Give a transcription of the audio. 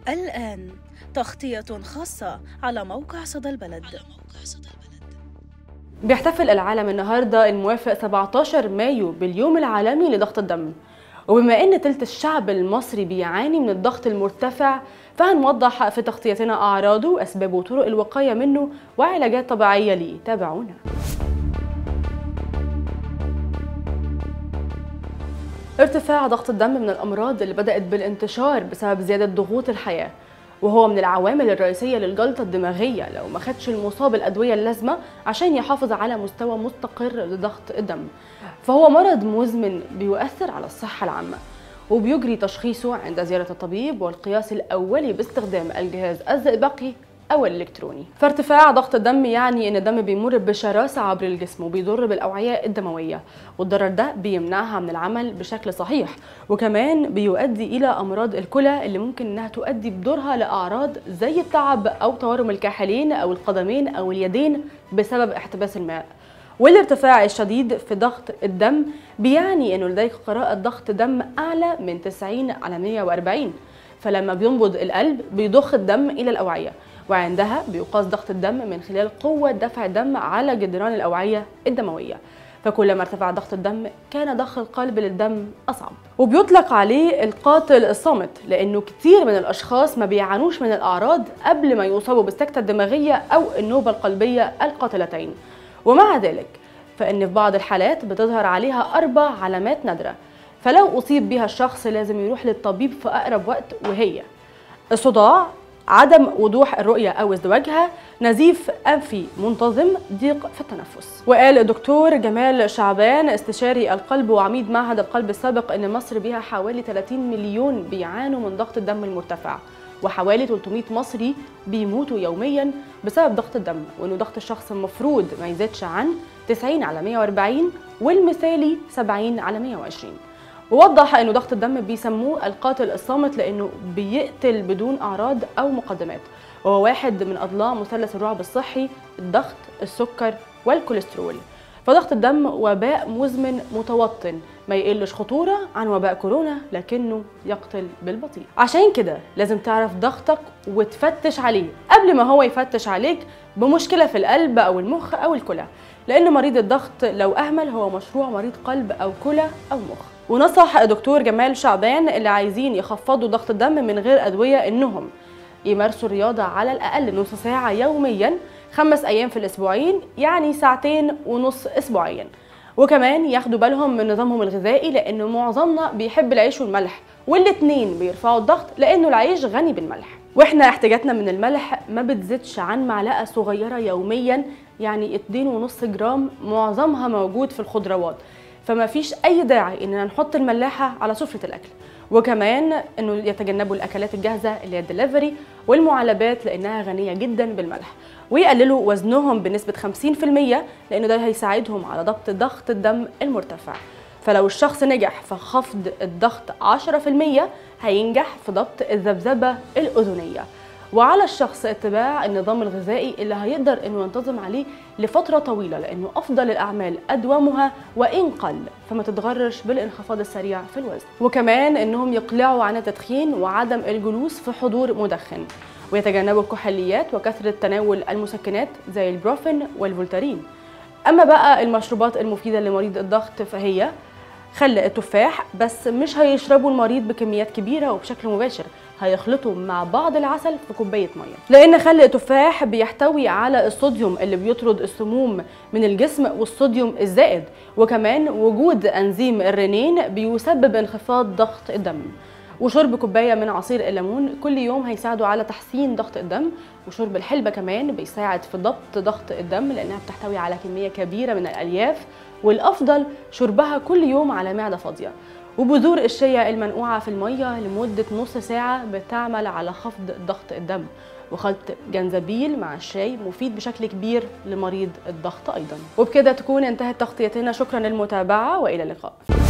الآن تغطية خاصة على موقع صدى البلد بيحتفل العالم النهارده الموافق 17 مايو باليوم العالمي لضغط الدم وبما ان تلت الشعب المصري بيعاني من الضغط المرتفع فهنوضح في تغطيتنا اعراضه واسبابه وطرق الوقايه منه وعلاجات طبيعيه ليه تابعونا ارتفاع ضغط الدم من الامراض اللي بدات بالانتشار بسبب زياده ضغوط الحياه وهو من العوامل الرئيسيه للجلطه الدماغيه لو ما خدش المصاب الادويه اللازمه عشان يحافظ على مستوى مستقر لضغط الدم فهو مرض مزمن بيؤثر على الصحه العامه وبيجري تشخيصه عند زياره الطبيب والقياس الاولي باستخدام الجهاز الزئبقي او الالكتروني فارتفاع ضغط الدم يعني ان الدم بيمر بشراسه عبر الجسم وبيضر بالاوعيه الدمويه والضرر ده بيمنعها من العمل بشكل صحيح وكمان بيؤدي الى امراض الكلى اللي ممكن انها تؤدي بدورها لاعراض زي التعب او تورم الكاحلين او القدمين او اليدين بسبب احتباس الماء والارتفاع الشديد في ضغط الدم بيعني انه لديك قراءة ضغط دم اعلى من 90 على 140 فلما بينبض القلب بيضخ الدم الى الاوعيه وعندها بيقاس ضغط الدم من خلال قوة دفع الدم على جدران الأوعية الدموية فكلما ارتفع ضغط الدم كان ضخ القلب للدم أصعب وبيطلق عليه القاتل الصامت لأنه كتير من الأشخاص ما بيعانوش من الأعراض قبل ما يصابوا بالسكتة الدماغية أو النوبة القلبية القاتلتين ومع ذلك فإن في بعض الحالات بتظهر عليها أربع علامات نادرة فلو أصيب بها الشخص لازم يروح للطبيب في أقرب وقت وهي الصداع عدم وضوح الرؤية أو ازدواجها نزيف أنفي منتظم ضيق في التنفس وقال الدكتور جمال شعبان استشاري القلب وعميد معهد القلب السابق أن مصر بها حوالي 30 مليون بيعانوا من ضغط الدم المرتفع وحوالي 300 مصري بيموتوا يوميا بسبب ضغط الدم وانه ضغط الشخص المفروض ما يزيدش عن 90 على 140 والمثالي 70 على 120 ووضح انه ضغط الدم بيسموه القاتل الصامت لانه بيقتل بدون اعراض او مقدمات وهو واحد من اضلاع مثلث الرعب الصحي الضغط السكر والكوليسترول فضغط الدم وباء مزمن متوطن ما يقلش خطورة عن وباء كورونا لكنه يقتل بالبطيء عشان كده لازم تعرف ضغطك وتفتش عليه قبل ما هو يفتش عليك بمشكلة في القلب أو المخ أو الكلى لأن مريض الضغط لو أهمل هو مشروع مريض قلب أو كلى أو مخ ونصح دكتور جمال شعبان اللي عايزين يخفضوا ضغط الدم من غير أدوية إنهم يمارسوا الرياضة على الأقل نص ساعة يوميا خمس أيام في الأسبوعين يعني ساعتين ونص أسبوعيا وكمان ياخدوا بالهم من نظامهم الغذائي لأنه معظمنا بيحب العيش والملح والاتنين بيرفعوا الضغط لأنه العيش غني بالملح واحنا احتياجاتنا من الملح ما بتزيدش عن معلقة صغيرة يوميا يعني 2.5 جرام معظمها موجود في الخضروات فما فيش اي داعي اننا نحط الملاحه على سفره الاكل وكمان انه يتجنبوا الاكلات الجاهزه اللي هي الدليفري والمعلبات لانها غنيه جدا بالملح ويقللوا وزنهم بنسبه 50% لانه ده هيساعدهم على ضبط ضغط الدم المرتفع فلو الشخص نجح في خفض الضغط 10% هينجح في ضبط الذبذبه الاذنيه وعلى الشخص اتباع النظام الغذائي اللي هيقدر انه ينتظم عليه لفتره طويله لانه افضل الاعمال ادومها وان قل فما تتغرش بالانخفاض السريع في الوزن وكمان انهم يقلعوا عن التدخين وعدم الجلوس في حضور مدخن ويتجنبوا الكحوليات وكثره تناول المسكنات زي البروفين والفولتارين اما بقى المشروبات المفيده لمريض الضغط فهي خل التفاح بس مش هيشربوا المريض بكميات كبيره وبشكل مباشر هيخلطوا مع بعض العسل في كوبايه ميه لان خل التفاح بيحتوي على الصوديوم اللي بيطرد السموم من الجسم والصوديوم الزائد وكمان وجود انزيم الرنين بيسبب انخفاض ضغط الدم وشرب كوبايه من عصير الليمون كل يوم هيساعدوا على تحسين ضغط الدم وشرب الحلبه كمان بيساعد في ضبط ضغط الدم لانها بتحتوي على كميه كبيره من الالياف والافضل شربها كل يوم على معده فاضيه وبذور الشيا المنقوعة في المية لمدة نص ساعة بتعمل على خفض ضغط الدم وخلط جنزبيل مع الشاي مفيد بشكل كبير لمريض الضغط أيضا وبكده تكون انتهت تغطيتنا شكرا للمتابعة وإلى اللقاء